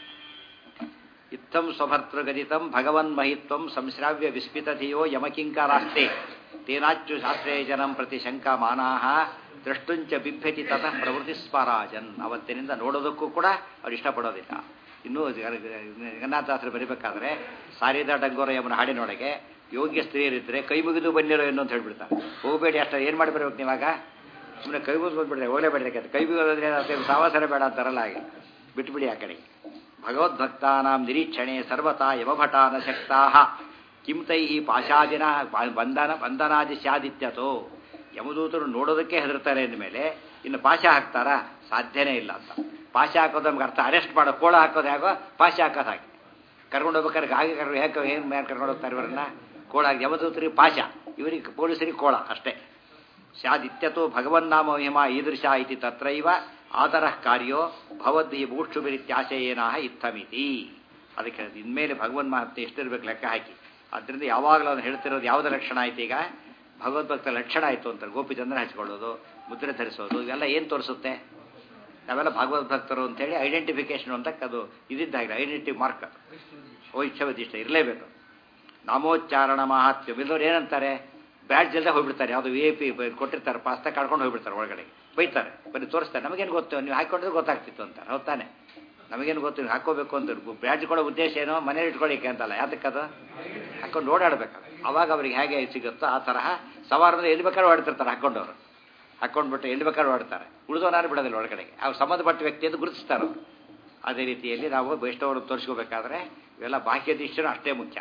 ಇತ್ತಂ ಸ್ವಭರ್ತೃಗದಿತಂ ಭಗವನ್ ಮಹಿತ್ವಂ ಸಂಶ್ರಾವ್ಯ ವಿಸ್ಮಿತಧಿಯೋ ಯಮಕಿಂಕರಾಸ್ತೆ ತೇನಾಚ್ಚು ಶಾಸ್ತ್ರೇ ಜನಂ ಪ್ರತಿ ಶಂಕಾ ಮಾನಾಹ ದ್ರಷ್ಟುಂಚ ಬಿಭ್ಯತಿ ತತಃ ಪ್ರವೃತ್ತಿ ಸ್ಪರಾಜನ್ ಅವತ್ತಿನಿಂದ ನೋಡೋದಕ್ಕೂ ಕೂಡ ಅವ್ರು ಇಷ್ಟಪಡೋದಿಲ್ಲ ಇನ್ನೂ ಜಗನ್ನಾಥಾಸ್ತ್ರ ಬರಿಬೇಕಾದ್ರೆ ಸಾರಿದ ಡಂಗೋರ ಯಮನ ಹಾಡಿನೊಳಗೆ ಯೋಗ್ಯ ಸ್ತ್ರೀಯರಿದ್ದರೆ ಕೈ ಮುಗಿದು ಬನ್ನಿರೋ ಏನು ಅಂತ ಹೇಳ್ಬಿಡ್ತಾರೆ ಹೋಗಬೇಡಿ ಅಷ್ಟ ಏನು ಮಾಡಿ ಬರ್ಬೇಕು ನೀವಾಗ ಸುಮ್ಮನೆ ಕೈ ಮುಗಿದು ಬಂದ್ಬಿಡ್ರೆ ಹೋಗಲೇಬೇಡಿ ಕೈ ಮುಗಿಯೋದ್ರೆ ಸಾವಾಸರ ಬೇಡ ಅಂತಾರಲ್ಲ ಹಾಗೆ ಬಿಟ್ಬಿಡಿ ಆ ಕಡೆಗೆ ಭಗವದ್ಭಕ್ತಾನಾಂ ನಿರೀಕ್ಷಣೆ ಸರ್ವತಾ ಯಮಭಟಾನ ಶಕ್ತಾ ಕಿಂ ತೈ ಪಾಶಾದಿನ ಬಂಧನ ಬಂಧನಾದಿ ಸ್ಯಾದಿತ್ಯತೋ ಯಮದೂತರು ನೋಡೋದಕ್ಕೆ ಹೆದರ್ತಾರೆ ಅಂದಮೇಲೆ ಇನ್ನು ಪಾಶ ಹಾಕ್ತಾರಾ ಸಾಧ್ಯನೇ ಇಲ್ಲ ಅಂತ ಪಾಶ ಹಾಕೋದು ನಮ್ಗೆ ಅರ್ಥ ಅರೆಸ್ಟ್ ಮಾಡೋ ಕೋಳ ಹಾಕೋದು ಹೇಗೋ ಪಾಶ ಹಾಕೋದು ಹಾಗೆ ಕರ್ಕೊಂಡು ಹೋಗ್ಬೇಕಾದ್ರೆ ಹಾಗೆ ಕರ್ಕೊಂಡು ಹೇಗೆ ಏನು ಮೇಲೆ ಕರ್ಕೊಂಡು ಹೋಗ್ತಾರೆ ಇವರನ್ನ ಕೋಳ ಯಮದೂತರಿಗೆ ಪಾಶ ಇವರಿಗೆ ಪೊಲೀಸರಿಗೆ ಕೋಳ ಅಷ್ಟೇ ಸ್ಯಾದಿತ್ಯತೋ ಭಗವನ್ನಾಮ ಮಹಿಮಾ ಈದೃಶ ಇತಿ ತತ್ರೈವ ಆದರ ಕಾರ್ಯೋ ಭವದ್ದಿ ಬೂಕ್ಷುಬಿರಿತ್ಯಾಶಯೇನಾಹ ಇತ್ತಮಿತಿ ಅದಕ್ಕೆ ಇನ್ಮೇಲೆ ಭಗವನ್ ಮಹತ್ವ ಎಷ್ಟಿರ್ಬೇಕು ಲೆಕ್ಕ ಹಾಕಿ ಅದರಿಂದ ಯಾವಾಗಲೂ ಅದನ್ನು ಹೇಳ್ತಿರೋದು ಯಾವುದೇ ಲಕ್ಷಣ ಆಯ್ತು ಈಗ ಭಗವದ್ಭಕ್ತ ಲಕ್ಷಣ ಆಯಿತು ಅಂತಾರೆ ಗೋಪಿಚಂದ್ರ ಹಚ್ಕೊಳ್ಳೋದು ಮುದ್ರೆ ಧರಿಸೋದು ಇವೆಲ್ಲ ಏನು ತೋರಿಸುತ್ತೆ ನಾವೆಲ್ಲ ಭಗವದ್ಭಕ್ತರು ಅಂತೇಳಿ ಐಡೆಂಟಿಫಿಕೇಶನ್ ಅಂತ ಅದು ಇದಿದ್ದಾಗಿದೆ ಐಡೆಂಟಿಟಿ ಮಾರ್ಕ್ ವೈಚ್ಛವದಿಷ್ಟ ಇರಲೇಬೇಕು ನಾಮೋಚ್ಚಾರಣ ಮಹಾತ್ಮ್ಯ ಬಿದ್ದವ್ರು ಏನಂತಾರೆ ಬ್ಯಾಡ್ಜ್ ಎಲ್ಲ ಹೋಗ್ಬಿಡ್ತಾರೆ ಯಾವುದು ವಿ ಐ ಪಿ ಕೊಟ್ಟಿರ್ತಾರೆ ಪಾಸ್ತ ಕಳ್ಕೊಂಡು ಹೋಗ್ಬಿಡ್ತಾರೆ ಒಳಗಡೆ ಬೈತಾರೆ ಬರೀ ತೋರಿಸ್ತಾರೆ ನಮಗೇನು ಗೊತ್ತು ನೀವು ಹಾಕೊಂಡ್ರೆ ಗೊತ್ತಾಗ್ತಿತ್ತು ಅಂತಾರೆ ಹೌದಾನೆ ನಮಗೇನು ಗೊತ್ತು ನೀವು ಹಾಕೋಬೇಕು ಅಂತ ಬ್ಯಾಡ್ಜ್ ಕೊಡೋ ಉದ್ದೇಶ ಏನೋ ಮನೇಲಿ ಇಟ್ಕೊಳ್ಳಿಕ್ಕೆ ಅಂತಲ್ಲ ಯಾತಕ್ಕದು ಹಾಕೊಂಡು ಓಡಾಡ್ಬೇಕು ಅವಾಗ ಅವ್ರಿಗೆ ಹೇಗೆ ಸಿಗುತ್ತೋ ಆ ತರಹ ಸವಾರದಲ್ಲಿ ಎಲ್ಲಿ ಬೇಕಾದ್ರೂ ಓಡ್ತಿರ್ತಾರೆ ಹಾಕೊಂಡವ್ರು ಹಾಕೊಂಡ್ಬಿಟ್ಟು ಎಲ್ಲಿ ಬೇಕಾದ್ರೂ ಓಡ್ತಾರೆ ಉಳಿದವನಾರು ಬಿಡೋದಿಲ್ಲ ಒಳಗಡೆಗೆ ಅವ್ರು ಸಂಬಂಧಪಟ್ಟ ವ್ಯಕ್ತಿ ಅಂತ ಗುರುತಿಸ್ತಾರೆ ಅದೇ ರೀತಿಯಲ್ಲಿ ನಾವು ವೈಷ್ಣವರು ತೋರಿಸ್ಕೋಬೇಕಾದ್ರೆ ಇವೆಲ್ಲ ಬಾಹ್ಯ ದೃಷ್ಟಿನೂ ಅಷ್ಟೇ ಮುಖ್ಯ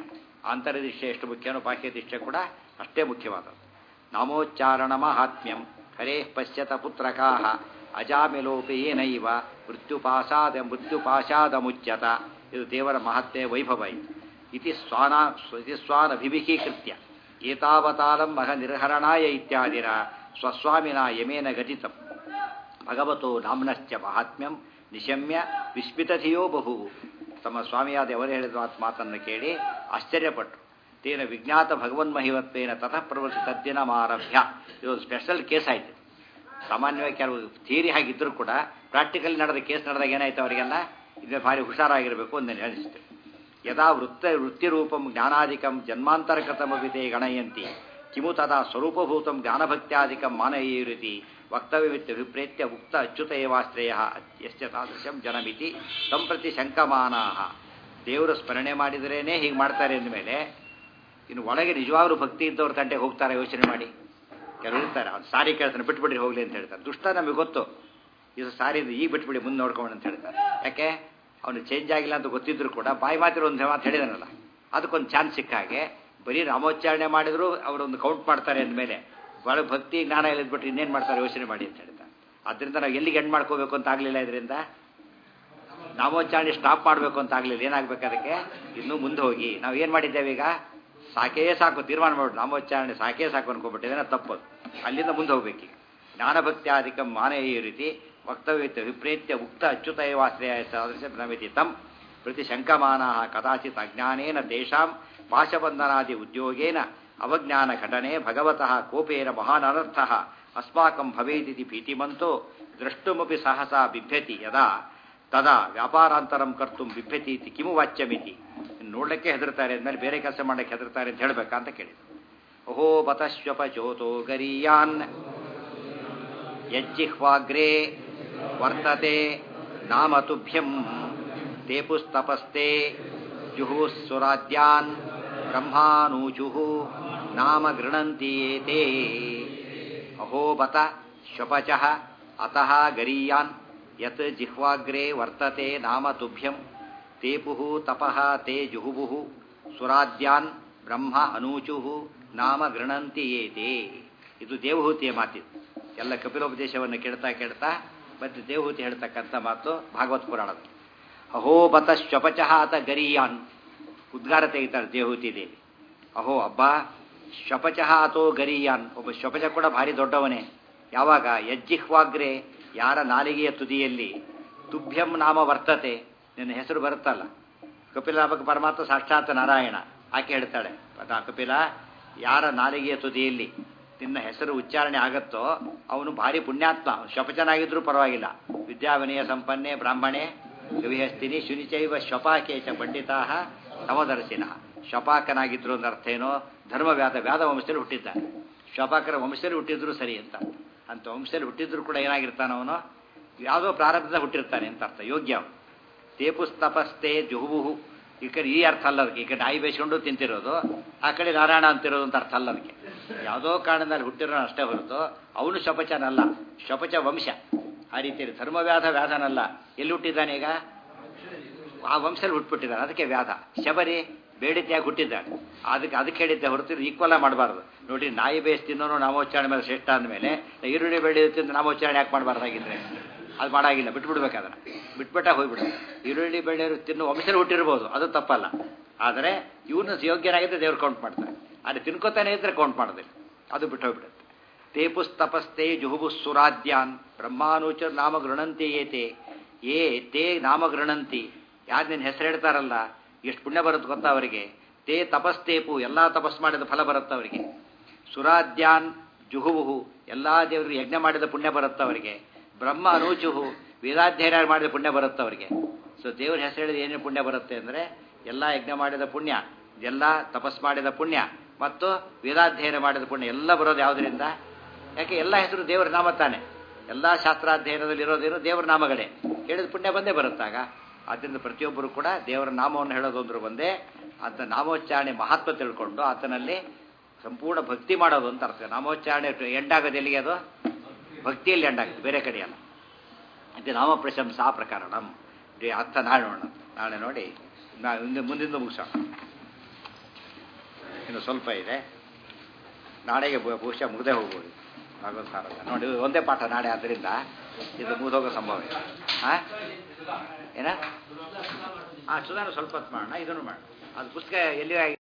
ಆಂತರದಿಷ್ಟೆ ಎಷ್ಟು ಮುಖ್ಯನೋ ಬಾಹ್ಯದಿಷ್ಟೆ ಕೂಡ ಅಷ್ಟೇ ಮುಖ್ಯವಾದದ್ದು ನಾಮೋಚ್ಚಾರಣ ಮಹಾತ್ಮ್ಯಂ ಹರೇ ಪಶ್ಯತ ಪುತ್ರಕಾಹ ಅಜಾಮಿಲೋಪಿ ಏನೈವ ಮೃತ್ಯುಪಾಸಾದ ಮೃತ್ಯುಪಾಶಾದ ಮುಚ್ಯತ ಇದು ದೇವರ ಮಹತ್ಯೆ ವೈಭವ ಇದು ಇತಿ ಸ್ವಾನ ಇತಿ ಸ್ವಾನಭಿಭಿಖೀಕೃತ್ಯ ಏತಾವತಾಲಂ ಮಹ ನಿರ್ಹರಣಾಯ ಇತ್ಯಾದಿರ ಸ್ವಸ್ವಾಮಿನ ಯಮೇನ ಗತಿತಂ ಭಗವತೋ ನಾಮ್ನಶ್ಚ ಮಹಾತ್ಮ್ಯಂ ನಿಶಮ್ಯ ವಿಸ್ಮಿತಧಿಯೋ ಬಹು ತಮ್ಮ ಸ್ವಾಮಿಯಾದ ಅವರು ಹೇಳಿದ ಮಾತ್- ಮಾತನ್ನು ಕೇಳಿ ಆಶ್ಚರ್ಯಪಟ್ಟರು ತೇನ ವಿಜ್ಞಾತ ಭಗವನ್ಮಹಿವತ್ವೇನ ತತಃ ಪ್ರವೃತ್ತಿ ತದ್ದಿನ ಮಾರಭ್ಯ ಇದೊಂದು ಸ್ಪೆಷಲ್ ಕೇಸ್ ಆಯಿತು ಸಾಮಾನ್ಯವಾಗಿ ಕೆಲವು ಥಿಯರಿ ಹಾಗಿದ್ದರೂ ಕೂಡ ಪ್ರಾಕ್ಟಿಕಲ್ ನಡೆದ ಕೇಸ್ ನಡೆದಾಗ ಏನಾಯ್ತು ಅವರಿಗೆಲ್ಲ ಇದು ಭಾರಿ ಹುಷಾರಾಗಿರಬೇಕು ಅಂತ ನಾನು ಅನಿಸುತ್ತೆ ಯದಾ ವೃತ್ತ ವೃತ್ತಿರೂಪಂ ಜ್ಞಾನಾಧಿಕಂ ಜನ್ಮಾಂತರಕೃತಮವಿದೆ ಗಣಯಂತಿ ಕಿಮು ತದಾ ಸ್ವರೂಪಭೂತಂ ಜ್ಞಾನಭಕ್ತ್ಯಾಧಿಕಂ ಮಾನವೀಯರಿತಿ ವಕ್ತವ್ಯವಿತ್ಯ ವಿಪ್ರೇತ್ಯ ಉಕ್ತ ಅಚ್ಯುತ ಏವಾಶ್ರಯ ಯಶ್ಚ ತಾದೃಶಂ ಜನಮಿತಿ ಸಂಪ್ರತಿ ಶಂಕಮಾನಾ ದೇವರು ಸ್ಮರಣೆ ಮಾಡಿದರೇನೆ ಹೀಗೆ ಮಾಡ್ತಾರೆ ಅಂದಮೇಲೆ ಇನ್ನು ಒಳಗೆ ನಿಜವಾಗ್ಲೂ ಭಕ್ತಿ ಇದ್ದವ್ರ ತಂಟೆಗೆ ಹೋಗ್ತಾರೆ ಯೋಚನೆ ಮಾಡಿ ಕೆಲವರು ಇರ್ತಾರೆ ಅವ್ನು ಸಾರಿ ಕೇಳ್ತಾನೆ ಬಿಟ್ಬಿಡ್ರಿ ಹೋಗ್ಲಿ ಅಂತ ಹೇಳ್ತಾರೆ ದುಷ್ಟ ನಮಗೆ ಗೊತ್ತು ಇದು ಸಾರಿ ಇದು ಈಗ ಬಿಟ್ಬಿಡಿ ಮುಂದೆ ನೋಡ್ಕೊಂಡು ಅಂತ ಹೇಳ್ತಾರೆ ಯಾಕೆ ಅವನು ಚೇಂಜ್ ಆಗಿಲ್ಲ ಅಂತ ಗೊತ್ತಿದ್ರು ಕೂಡ ಬಾಯಿ ಮಾತಿರೋ ಒಂದು ಮಾತು ಹೇಳಿದಾನಲ್ಲ ಅದಕ್ಕೊಂದು ಚಾನ್ಸ್ ಸಿಕ್ಕ ಹಾಗೆ ಬರೀ ನಾಮೋಚ್ಚಾರಣೆ ಮಾಡಿದ್ರು ಅವರೊಂದು ಕೌಂಟ್ ಮಾಡ್ತಾರೆ ಅಂದಮೇಲೆ ಭಾಳ ಭಕ್ತಿ ಜ್ಞಾನ ಇಲ್ಲದ್ಬಿಟ್ಟು ಇನ್ನೇನು ಮಾಡ್ತಾರೆ ಯೋಚನೆ ಮಾಡಿ ಅಂತ ಹೇಳ್ತಾರೆ ಅದರಿಂದ ನಾವು ಎಲ್ಲಿಗೆ ಎಂಡ್ ಮಾಡ್ಕೋಬೇಕು ಅಂತ ಆಗಲಿಲ್ಲ ಇದರಿಂದ ನಾಮೋಚ್ಚಾರಣೆ ಸ್ಟಾಪ್ ಮಾಡಬೇಕು ಅಂತ ಆಗಲಿಲ್ಲ ಏನಾಗಬೇಕು ಅದಕ್ಕೆ ಇನ್ನೂ ಮುಂದೆ ಹೋಗಿ ನಾವು ಏನು ಮಾಡಿದ್ದೇವೆ ಈಗ ಸಾಕೇ ಸಾಕು ತೀರ್ಮಾನ ಮಾಡ್ಬಿಟ್ಟು ನಾಮೋಚ್ಚಾರಣೆ ಸಾಕೇ ಸಾಕು ಅನ್ಕೊಂಡ್ಬಿಟ್ಟಿದ್ದೇನೆ ತಪ್ಪದು ಅಲ್ಲಿಂದ ಮುಂದೆ ಹೋಗ್ಬೇಕೀಗ ಜ್ಞಾನಭಕ್ತ್ಯಾಧಿಕ ಮಾನೇ ಈ ರೀತಿ ವಕ್ತವ್ಯ ವಿಪ್ರೇತ್ಯ ಉಕ್ತ ಅಚ್ಯುತ ಏವಾಶ್ರಯ ಸಾದೃಶ ನಮಿತಿ ತಂ ಪ್ರತಿ ಶಂಕಮಾನ ಕದಾಚಿತ್ ಅಜ್ಞಾನೇನ ತೇಷಾಂ ಪಾಶಬಂಧನಾದಿ ಉದ್ಯೋಗೇನ ಅವಜ್ಞಾನ ಘಟನೆ ಭಗವತಃ ಕೋಪೇನ ಮಹಾನ್ ಅನರ್ಥಃ ಅಸ್ಮಾಕಂ ಭವೇದಿತಿ ಭೀತಿಮಂತೋ ದ್ರಷ್ಟುಮಪಿ ಸಹಸಾ ಬಿಭ್ಯತಿ ಯದಾ ತದಾ ವ್ಯಾಪಾರಾಂತರಂ ಕರ್ತು ಬಿಭ್ಯತಿ ಇತಿ ಕಿಮು ವಾಚ್ಯಮಿತಿ ಇನ್ನು ನೋಡ್ಲಿಕ್ಕೆ ಹೆದರ್ತಾರೆ ಅಂದಮೇಲೆ ಬೇರೆ ಕೆಲಸ ಮಾಡಕ್ಕೆ ಹೆದರ್ತಾರೆ ಅಂತ ಹೇಳ್ಬೇಕಂತ ಕೇಳಿದ್ರು ಅಹೋ ಬತಶ್ವಪ ಚೋತೋ ಗರೀಯಾನ್ ಯಜ್ಜಿಹ್ವಾಗ್ರೇ ವರ್ತತೆ ನಾಮ ತುಭ್ಯಂ ತೇ ಪುಸ್ತಪಸ್ತೆ ಜುಹುಸ್ಸುರಾದ್ಯಾನ್ ಬ್ರಹ್ಮಾನೂಜುಃ ನಾಮ ಗೃಣಂತಿ ಏತೆ ಅಹೋ ಬತ ಶ್ವಪಚಃ ಅತಃ ಗರೀಯಾನ್ ಯತ್ ಜಿಹ್ವಾಗ್ರೇ ವರ್ತತೆ ನಾಮ ತುಭ್ಯಂ ತೇಪುಃ ತಪಃ ತೇ ಜುಹುಬುಃ ಸುರಾದ್ಯಾನ್ ಬ್ರಹ್ಮ ಅನೂಚುಃ ನಾಮ ಗೃಣಂತಿ ಏತೆ ಇದು ದೇವಹೂತಿಯ ಮಾತಿದು ಎಲ್ಲ ಕಪಿಲೋಪದೇಶವನ್ನು ಕೇಳ್ತಾ ಕೇಳ್ತಾ ಮತ್ತೆ ದೇವಹೂತಿ ಹೇಳ್ತಕ್ಕಂಥ ಮಾತು ಭಾಗವತ್ ಪುರಾಣದ ಅಹೋ ಬತ ಶ್ವಪಚಃ ಅತ ಗರೀಯಾನ್ ಉದ್ಗಾರ ತೆಗಿತಾರೆ ದೇವಹೂತಿ ದೇವಿ ಅಹೋ ಅಬ್ಬ ಶ್ವಪಚಃ ಅಥೋ ಗರೀಯಾನ್ ಒಬ್ಬ ಶ್ವಪಚ ಕೂಡ ಭಾರಿ ದೊಡ್ಡವನೇ ಯಾವಾಗ ಯಜ್ಜಿಹ್ವಾಗ್ರೆ ಯಾರ ನಾಲಿಗೆಯ ತುದಿಯಲ್ಲಿ ತುಭ್ಯಂ ನಾಮ ವರ್ತತೆ ನಿನ್ನ ಹೆಸರು ಬರುತ್ತಲ್ಲ ಕಪಿಲಾಭಕ ಪರಮಾತ್ಮ ಸಾಕ್ಷಾತ್ ನಾರಾಯಣ ಆಕೆ ಹೇಳ್ತಾಳೆ ಆ ಕಪಿಲ ಯಾರ ನಾಲಿಗೆಯ ತುದಿಯಲ್ಲಿ ನಿನ್ನ ಹೆಸರು ಉಚ್ಚಾರಣೆ ಆಗತ್ತೋ ಅವನು ಭಾರಿ ಪುಣ್ಯಾತ್ಮ ಶಪಚನಾಗಿದ್ರೂ ಪರವಾಗಿಲ್ಲ ವಿದ್ಯಾವಿನಯ ಸಂಪನ್ನೆ ಬ್ರಾಹ್ಮಣೆ ಕವಿಹಸ್ತಿನಿ ಶುನಿಚೈವ ಶ್ವಪಾಕೇಚ ಪಂಡಿತಾ ಸಮದರ್ಶಿನ ಶ್ವಪಾಕನಾಗಿದ್ರು ಅಂತ ಅರ್ಥ ಏನೋ ಧರ್ಮವ್ಯಾದ ವ್ಯಾದ ವಂಶದಲ್ಲಿ ಹುಟ್ಟಿದ್ದಾನೆ ಶ್ವಪಾಕರ ವಂಶದಲ್ಲಿ ಹುಟ್ಟಿದ್ರು ಸರಿ ಅಂತ ಅಂತ ವಂಶದಲ್ಲಿ ಹುಟ್ಟಿದ್ರು ಕೂಡ ಏನಾಗಿರ್ತಾನ ಅವನು ಯಾವುದೋ ಪ್ರಾರಂಭದ ಹುಟ್ಟಿರ್ತಾನೆ ಅಂತ ಅರ್ಥ ಯೋಗ್ಯ ಅವನು ತೇಪುಸ್ತಪಸ್ತೆ ಜುಹುಬುಹು ಈ ಕಡೆ ಈ ಅರ್ಥ ಅಲ್ಲ ಅದಕ್ಕೆ ಈ ಕಡೆ ನಾಯಿ ಬೇಯಿಸ್ಕೊಂಡು ತಿಂತಿರೋದು ಆ ಕಡೆ ನಾರಾಯಣ ಅಂತಿರೋದು ಅಂತ ಅರ್ಥ ಅಲ್ಲ ಅದಕ್ಕೆ ಯಾವುದೋ ಕಾರಣದಲ್ಲಿ ಹುಟ್ಟಿರೋ ಅಷ್ಟೇ ಹೊರತು ಅವನು ಶಪಚನಲ್ಲ ಶಪಚ ವಂಶ ಆ ರೀತಿಯಲ್ಲಿ ಧರ್ಮವ್ಯಾಧ ವ್ಯಾಧನಲ್ಲ ಎಲ್ಲಿ ಹುಟ್ಟಿದ್ದಾನೆ ಈಗ ಆ ವಂಶದಲ್ಲಿ ಹುಟ್ಬಿಟ್ಟಿದ್ದಾನೆ ಅದಕ್ಕೆ ವ್ಯಾಧ ಶಬರಿ ಬೇಡಿಕೆಯಾಗಿ ಹುಟ್ಟಿದ್ದಾನೆ ಅದಕ್ಕೆ ಅದಕ್ಕೆ ಹೇಳಿದ್ದೆ ಹೊರತು ಈಕ್ವಲ ಮಾಡಬಾರ್ದು ನೋಡಿ ನಾಯಿ ಬೇಯಿಸಿ ತಿನ್ನೋನು ನಾಮೋಚ್ಚಾರಣೆ ಮೇಲೆ ಶ್ರೇಷ್ಠ ಅಂದಮೇಲೆ ಈರುಳ್ಳಿ ಬೆಳೆ ತಿಂದು ನಾಮೋಚ್ಚಾರಣೆ ಯಾಕೆ ಮಾಡಬಾರ್ದಾಗಿದ್ರೆ ಅದು ಮಾಡಾಗಿಲ್ಲ ಬಿಟ್ಬಿಡ್ಬೇಕು ಅದನ್ನು ಬಿಟ್ಬಿಟ್ಟ ಹೋಗ್ಬಿಡು ಈರುಳ್ಳಿ ಬೆಳೆಯರು ತಿನ್ನು ವಂಶದಲ್ಲಿ ಹುಟ್ಟಿರ್ಬೋದು ಅದು ತಪ್ಪಲ್ಲ ಆದರೆ ಇವನು ಯೋಗ್ಯನಾಗಿದ್ದರೆ ದೇವ್ರು ಕೌಂಟ್ ಮಾಡ್ತಾರೆ ಆದರೆ ತಿನ್ಕೋತಾನೆ ಇದ್ರೆ ಕೌಂಟ್ ಮಾಡೋದಿಲ್ಲ ಅದು ಬಿಟ್ಟು ಹೋಗ್ಬಿಡುತ್ತೆ ತೇಪುಸ್ ತಪಸ್ತೆ ಜುಹುಬು ಸುರಾದ್ಯಾನ್ ಬ್ರಹ್ಮಾನುಚ ನಾಮ ಗೃಣಂತಿ ಏತೆ ಏ ತೇ ನಾಮ ಗೃಣಂತಿ ಯಾರು ನಿನ್ನ ಹೆಸರು ಹೇಳ್ತಾರಲ್ಲ ಎಷ್ಟು ಪುಣ್ಯ ಬರುತ್ತೆ ಗೊತ್ತಾ ಅವರಿಗೆ ತೇ ತಪಸ್ತೇಪು ಎಲ್ಲ ತಪಸ್ ಮಾಡಿದ ಫಲ ಬರುತ್ತೆ ಅವರಿಗೆ ಸುರಾದ್ಯಾನ್ ಜುಹುವು ಎಲ್ಲ ದೇವರು ಯಜ್ಞ ಮಾಡಿದ ಪುಣ್ಯ ಬರುತ್ತೆ ಅವರಿಗೆ ಬ್ರಹ್ಮ ಅನೂಚುಹು ವೇದಾಧ್ಯಯನ ಮಾಡಿದ ಪುಣ್ಯ ಬರುತ್ತೆ ಅವರಿಗೆ ಸೊ ದೇವ್ರ ಹೆಸರು ಹೇಳಿದ ಏನೇನು ಪುಣ್ಯ ಬರುತ್ತೆ ಅಂದರೆ ಎಲ್ಲ ಯಜ್ಞ ಮಾಡಿದ ಪುಣ್ಯ ಎಲ್ಲ ತಪಸ್ ಮಾಡಿದ ಪುಣ್ಯ ಮತ್ತು ವೇದಾಧ್ಯಯನ ಮಾಡಿದ ಪುಣ್ಯ ಎಲ್ಲ ಬರೋದು ಯಾವುದರಿಂದ ಯಾಕೆ ಎಲ್ಲ ಹೆಸರು ದೇವರ ನಾಮ ತಾನೆ ಎಲ್ಲ ಶಾಸ್ತ್ರಾಧ್ಯಯನದಲ್ಲಿ ಇರೋದೇನು ದೇವರ ನಾಮಗಳೇ ಹೇಳಿದ ಪುಣ್ಯ ಬಂದೇ ಬರುತ್ತಾಗ ಆದ್ದರಿಂದ ಪ್ರತಿಯೊಬ್ಬರು ಕೂಡ ದೇವರ ನಾಮವನ್ನು ಹೇಳೋದು ಅಂದ್ರೂ ಬಂದೇ ಅಂತ ನಾಮೋಚ್ಚಾರಣೆ ಮಹತ್ವ ತಿಳ್ಕೊಂಡು ಆತನಲ್ಲಿ ಸಂಪೂರ್ಣ ಭಕ್ತಿ ಮಾಡೋದು ಅಂತ ಅರ್ಥ ನಾಮೋಚ್ಚಾರಣೆ ಎಂಡಾಗೋದು ಎಲ್ಲಿಗೆ ಅದು ಭಕ್ತಿಯಲ್ಲಿ ಎಂಡಾಗುತ್ತೆ ಬೇರೆ ಕಡೆಯಲ್ಲ ಇದು ನಾಮ ಪ್ರಶಂಸಾ ಪ್ರಕರಣಂ ಅರ್ಥ ನಾಳೆ ನೋಡೋಣ ನಾಳೆ ನೋಡಿ ನಾ ಮುಂದೆ ಮುಂದಿಂದ ಮುಗಿಸೋಣ ಇನ್ನು ಸ್ವಲ್ಪ ಇದೆ ನಾಳೆಗೆ ಬಹು- ಬಹುಶಃ ಮುಗ್ದೇ ಹೋಗ್ಬೋದು ಭಾಗವತ ಸಾರದ ನೋಡಿ ಇದು ಒಂದೇ ಪಾಠ ನಾಳೆ ಆದ್ದರಿಂದ ಇದು ಮುಗಿದೋಗೋ ಸಂಭವ ಇದೆ ಹಾಂ ಏನ ಹಾಂ ಸುಧಾರ ಸ್ವಲ್ಪ ಹೊತ್ತು ಮಾಡೋಣ ಇದನ್ನು ಮಾಡೋಣ ಅದು ಪುಸ್ತಕ ಎಲ್ಲಿ